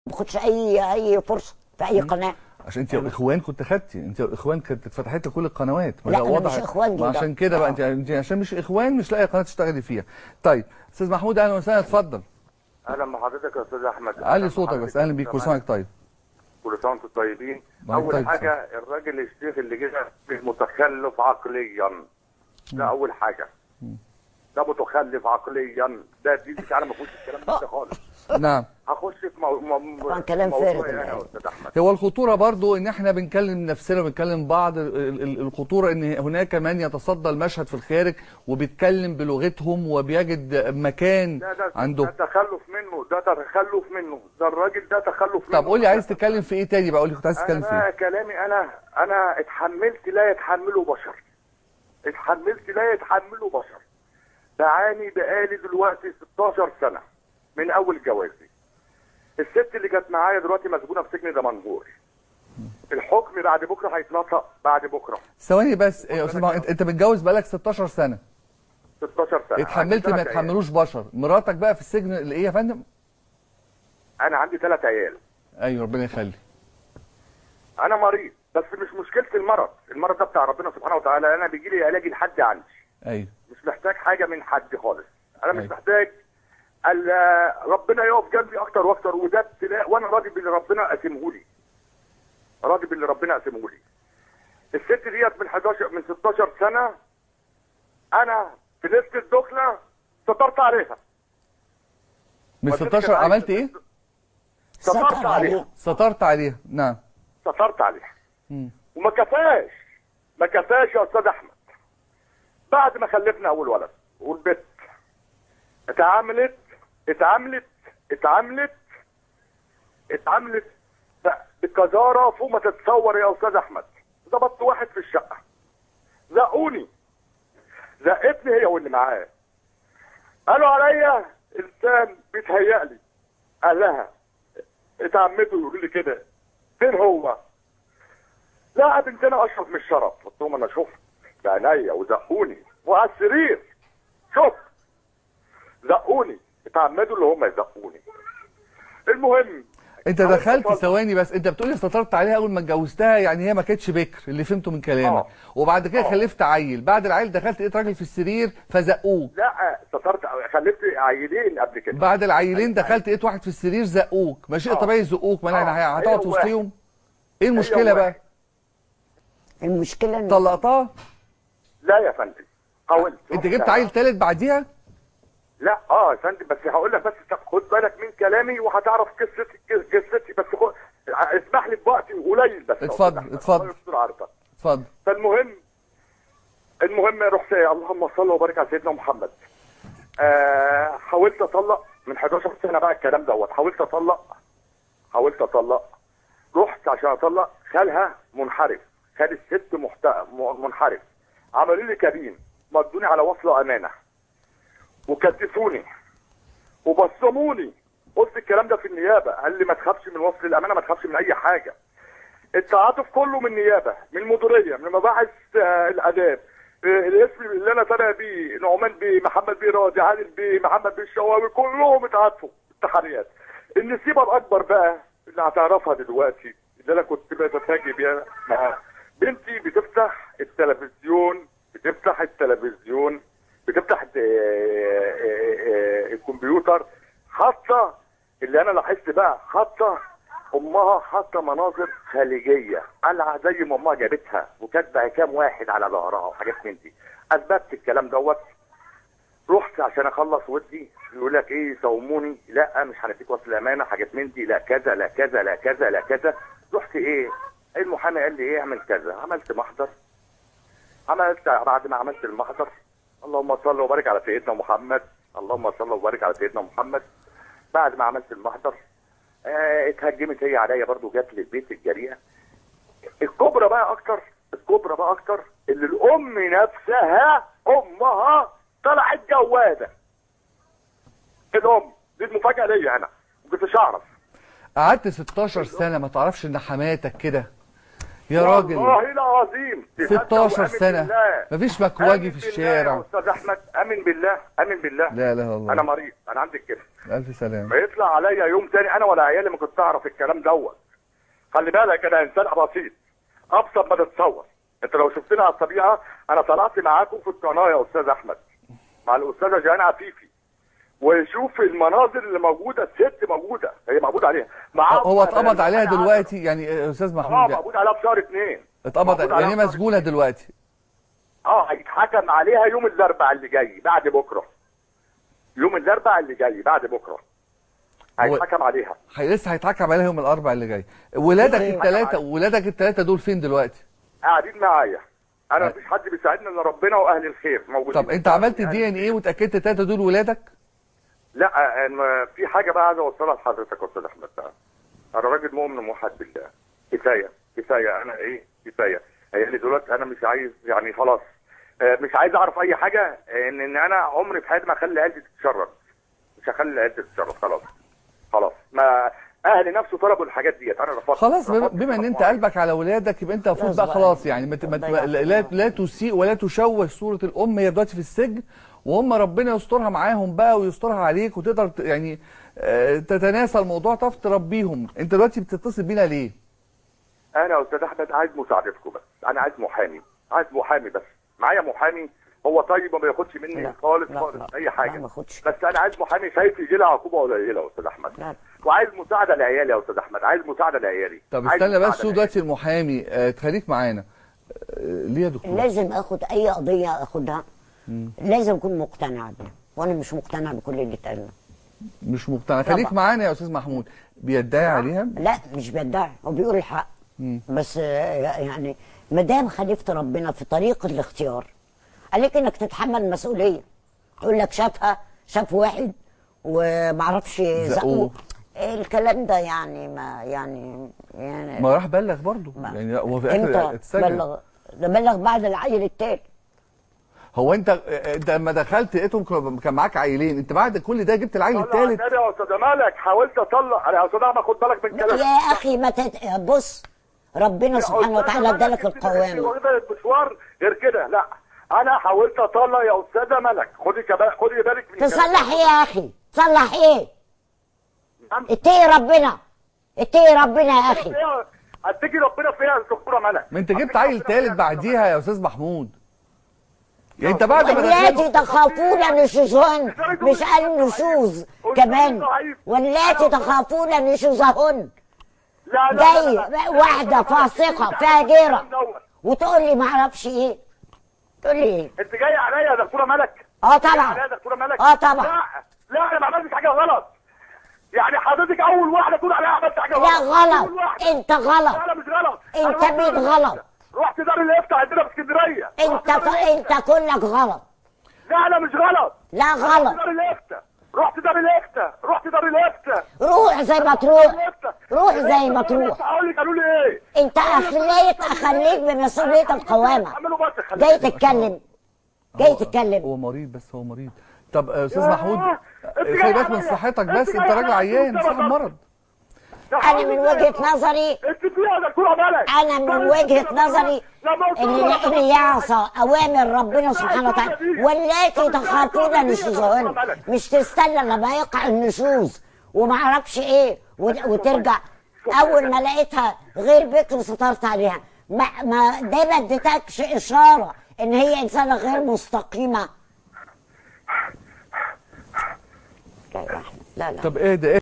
ما باخدش اي اي فرصه في اي قناه عشان انت اخوان كنت خدتي انت اخوان كانت اتفتحت لك كل القنوات ما لا، هي أنا واضح- مش إخوان دي ما بقى. عشان كده بقى آه. انت انت عشان مش اخوان مش لاقي قناه تشتغلي فيها طيب استاذ محمود اهلا وسهلا اتفضل اهلا بحضرتك يا استاذ احمد علي صوتك بس اهلا بيك كل سنه وانت طيب كل سنه وانتم طيبين وأنت اول طيب. حاجه الراجل الشيخ اللي جه متخلف عقليا ده اول حاجه ده متخلف عقليا ده دي مش انا ما فيهوش الكلام ده خالص نعم هخش في مو... مو... طبعاً كلام موضوع فارغ يعني يعني. يا استاذ احمد هو الخطوره برضو ان احنا بنكلم نفسنا وبنكلم بعض ال- ال- الخطوره ان هناك من يتصدى المشهد في الخارج وبيتكلم بلغتهم وبيجد مكان ده ده عنده ده تخلف منه ده تخلف منه ده الراجل ده تخلف منه طب قول لي عايز تتكلم في ايه تاني بقى قول لي كنت عايز انا تتكلم في بقى ايه كلامي انا انا اتحملت لا يتحمله بشر اتحملت لا يتحمله بشر بعاني بقالي دلوقتي 16 سنه من اول جوازي الست اللي كانت معايا دلوقتي مسجونه في سجن دمنهور الحكم بعد بكره هيتنطق بعد بكره ثواني بس يا استاذ محمود انت انت متجوز بقالك 16 سنه 16 سنه اتحملت عندي ما تلات يتحملوش بشر مراتك بقى في السجن اللي ايه يا فندم عيال. انا عندي ثلاث عيال ايوه ربنا يخلي انا مريض بس مش مشكله المرض المرض ده بتاع ربنا سبحانه وتعالى انا بيجي لي علاجي لحد عندي ايوه مش محتاج حاجه من حد خالص انا مش أيوة. محتاج ال- ربنا يقف جنبي اكتر واكتر وده ابتلاء وانا راضي باللي ربنا قاسمه لي راضي باللي ربنا قاسمه لي الست ديت من 11 من 16 سنه انا في ليله الدخله سترت عليها من والست 16 كانت عملت عايشة- ايه سترت ستر عليها عليه سترت عليها نعم سترت عليها مم. وما كفاش ما كفاش يا استاذ احمد بعد ما خلفنا اول ولد والبت اتعاملت اتعاملت اتعاملت اتعاملت بقذاره فوق ما تتصور يا استاذ احمد ظبطت واحد في الشقه زقوني زقتني هي واللي معاه قالوا عليا انسان بيتهيأ لي قال لها اتعمدوا يقولوا لي كده فين هو؟ لا بنتنا اشرف من الشرف قلت لهم انا شفت بعينيا وزقوني وعلى السرير شفت زقوني اتعمدوا اللي هم يزقوني المهم انت أول دخلت ما ثواني بس انت بتقولي سترت عليها اول ما اتجوزتها يعني هي ما كانتش بكر اللي فهمته من كلامك آه. وبعد كده آه. خلفت عيل بعد العيل دخلت لقيت راجل في السرير فزقوك لا سترت خلفت عيلين قبل كده بعد العيلين دخلت لقيت واحد في السرير زقوك ما شيء آه. طبيعي يزقوك ما آه. يعني هتقعد هي وسطيهم ايه المشكله بقى واحد. المشكله ان طلقتها لا يا فندم حاولت انت جبت عيل تالت بعديها لا اه يا فندم بس هقول لك بس طب خد بالك من كلامي وهتعرف قصتي قصتي بس خد اسمح لي بوقتي قليل بس يا اتفضل، أستاذ أحمد. اتفضل. الله يستر عرضك اتفضل فالمهم المهم رحت اللهم صل وبارك على سيدنا محمد آه حاولت اطلق من 11 سنه بقى الكلام دوت حاولت اطلق حاولت اطلق رحت عشان اطلق خالها منحرف خال الست محت... م- منحرف عملوا لي كابين مدوني على وصله امانه وكتفوني وبصموني قلت الكلام ده في النيابه قال لي ما تخافش من وصل الامانه ما تخافش من اي حاجه التعاطف كله من نيابه من المديريه من مباحث آه، الاداب آه، الاسم اللي انا طالع بيه نعمان بيه محمد بيه راضي عادل بيه محمد بيه الشواوي كلهم اتعاطفوا التحريات النسيبه الاكبر بقى اللي هتعرفها دلوقتي اللي انا كنت بتفاجئ بيها معاها بنتي بتفتح التلفزيون بتفتح التلفزيون بتفتح آه، آه، آه، الكمبيوتر حاطه اللي انا لاحظت بقى حاطه امها حاطه مناظر خارجيه قلعه زي ما امها جابتها وكاتبه كام واحد على ظهرها وحاجات من دي اثبتت الكلام دوت رحت عشان اخلص ودي يقول لك ايه صوموني لا مش هنديك وصل امانه حاجات من دي لا كذا لا كذا لا كذا لا كذا رحت ايه المحامي قال لي ايه اعمل كذا عملت محضر عملت بعد ما عملت المحضر اللهم صل وبارك على سيدنا محمد اللهم صل وبارك على سيدنا محمد بعد ما عملت المحضر آه اتهجمت هي عليا برضو جت للبيت الجريئه الكبرى بقى اكتر الكبرى بقى اكتر اللي الام نفسها امها طلعت جواده الام دي المفاجاه ليا انا ما كنتش اعرف قعدت 16 سنه ما تعرفش ان حماتك كده يا راجل والله العظيم تصدق 16 وآمن سنة بالله. مفيش مكواجي آمن في بالله الشارع يا استاذ احمد امن بالله امن بالله لا اله الا الله انا مريض انا عندي الكبد الف سلامه بيطلع عليا يوم تاني انا ولا عيالي ما كنت اعرف الكلام دوت خلي بالك انا انسان بسيط ابسط ما تتصور انت لو شفتني على الطبيعه انا طلعت معاكم في القناه يا استاذ احمد مع الاستاذه جيهان عفيفي وشوف المناظر اللي موجوده الست موجوده هي مقبوض عليها معاها هو اتقبض عليها أنا- دلوقتي يعني آه، استاذ اه محمود يعني مقبوض عليها في شهر اثنين اتقبض مقبوض يعني عليها هي في شهر مسجونه دلوقتي اه هيتحكم عليها يوم الاربعاء اللي جاي بعد بكره يوم الاربعاء اللي جاي بعد بكره هيتحكم عليها هي لسه هيتحكم عليها يوم الاربعاء اللي جاي ولادك إيه؟ الثلاثه ولادك الثلاثه دول فين دلوقتي قاعدين معايا انا أه. مفيش حد بيساعدني الا ربنا واهل الخير موجودين طب انت عملت دي ان ايه وتاكدت الثلاثه دول ولادك لا أنا في حاجه بقى عايز اوصلها لحضرتك يا استاذ احمد بقى انا راجل مؤمن موحد بالله كفايه كفايه انا ايه كفايه عيالي دلوقتي انا مش عايز يعني خلاص آه، مش عايز اعرف اي حاجه ان ان انا عمري في حياتي ما اخلي عيلتي تتشرد مش هخلي عيلتي تتشرد خلاص خلاص ما اهلي نفسه طلبوا الحاجات ديت انا رفضت خلاص بما, رفضت بما ان انت طبعاً. قلبك على ولادك يبقى انت المفروض لازم بقى خلاص يعني ما ت- ما ت- تضيع لا, لا, فيها. لا تسيء ولا تشوه صوره الام هي دلوقتي في السجن وهم ربنا يسترها معاهم بقى ويسترها عليك وتقدر ت- يعني آه، تتناسى الموضوع تعرف تربيهم انت دلوقتي بتتصل بينا ليه؟ انا يا استاذ احمد عايز مساعدتكم بس انا عايز محامي عايز محامي بس معايا محامي هو طيب وما بياخدش مني لا، خالص لا، خالص لا، اي لا، حاجه ما اخدش. بس انا عايز محامي خايف يجي لها عقوبه قليله يا استاذ احمد لا. وعايز مساعده لعيالي يا استاذ احمد عايز مساعده لعيالي طب عايز استنى بس مساعدة شو دلوقتي المحامي آه، تخليك معانا آه، ليه يا دكتور؟ لازم اخد اي قضيه اخدها لازم اكون مقتنع بيها وانا مش مقتنع بكل اللي اتقال لي. مش مقتنع خليك طبعا. معانا يا استاذ محمود بيدعي عليها لا مش بيدعي هو بيقول الحق بس آه، يعني ما دام خالفت ربنا في طريق الاختيار عليك انك تتحمل المسؤوليه يقول لك شافها شاف واحد ومعرفش زقوه. زقوه الكلام ده يعني ما يعني يعني ما راح بلغ برضه ما- يعني لا، هو في الاخر امتى اتسجن بلغ ده بلغ بعد العيل التاني هو انت انت لما دخلت لقيتهم كانوا- كان معاك عيلين انت بعد كل ده جبت العيل طلع الثالث النبي يا استاذ مالك حاولت اطلق انا يا استاذ احمد خد بالك من كلامي يا اخي ما تت... بص ربنا سبحانه وتعالى ادالك القوامه واخده المشوار غير كده لا انا حاولت اطلق يا استاذه ملك خدي كبا... خدي بالك من تصلح ايه يا اخي تصلح ايه كلامي. اتقي ربنا اتقي ربنا يا اخي فيها- اتجي ربنا فيها يا دكتوره ملك ما انت جبت أتجي عيل ربنا ثالث فيها يا بعديها يا استاذ محمود يعني انت بعد ما واللاتي دخلت تخافون نشوزهن مش قال نشوز كمان واللاتي تخافون نشوزهن لا لا لا جاي لا لا. واحده فاسقه فاجره وتقول لي ما اعرفش ايه تقول لي ايه انت جاي عليا يا دكتوره ملك اه جاي طبعا عليا يا دكتوره ملك اه طبعا لا لا انا ما عملتش حاجه غلط يعني حضرتك اول واحده تقول عليها عملت حاجه غلط لا غلط أول واحدة. انت غلط لا لا مش غلط انت أنا رحت مين دار غلط؟ الإفتاء. رحت دار الافتاء عندنا في اسكندريه انت رحت دار الإفتاء. انت كلك غلط لا لا مش غلط لا رحت غلط دار الافتاء رحت دار الافتاء رحت دار الافتاء روح زي ما تروح روح زي ما تروح هقول لك قالوا لي ايه انت اخليت اخليك بمسؤوليه القوامه اعملوا بس خليك. جاي تتكلم جاي تتكلم هو مريض بس هو مريض طب آه، استاذ يا محمود انت خلي جاي بالك من عليا. صحتك انت بس جاي انت راجل عليا. عيان انت صاحب بقى. مرض انا من وجهه نظري انت فيها يا دكتوره ملك انا من وجهه نظري ان اللي يعصى اوامر ربنا سبحانه وتعالى واللاتي تخافون نشوزهن مش تستنى لما يقع النشوز وما اعرفش ايه وت- وترجع اول ما لقيتها غير بكر سترت عليها ما ما ده ما اديتكش اشاره ان هي انسانه غير مستقيمه لا يا أحمد، لا لا طب ايه ده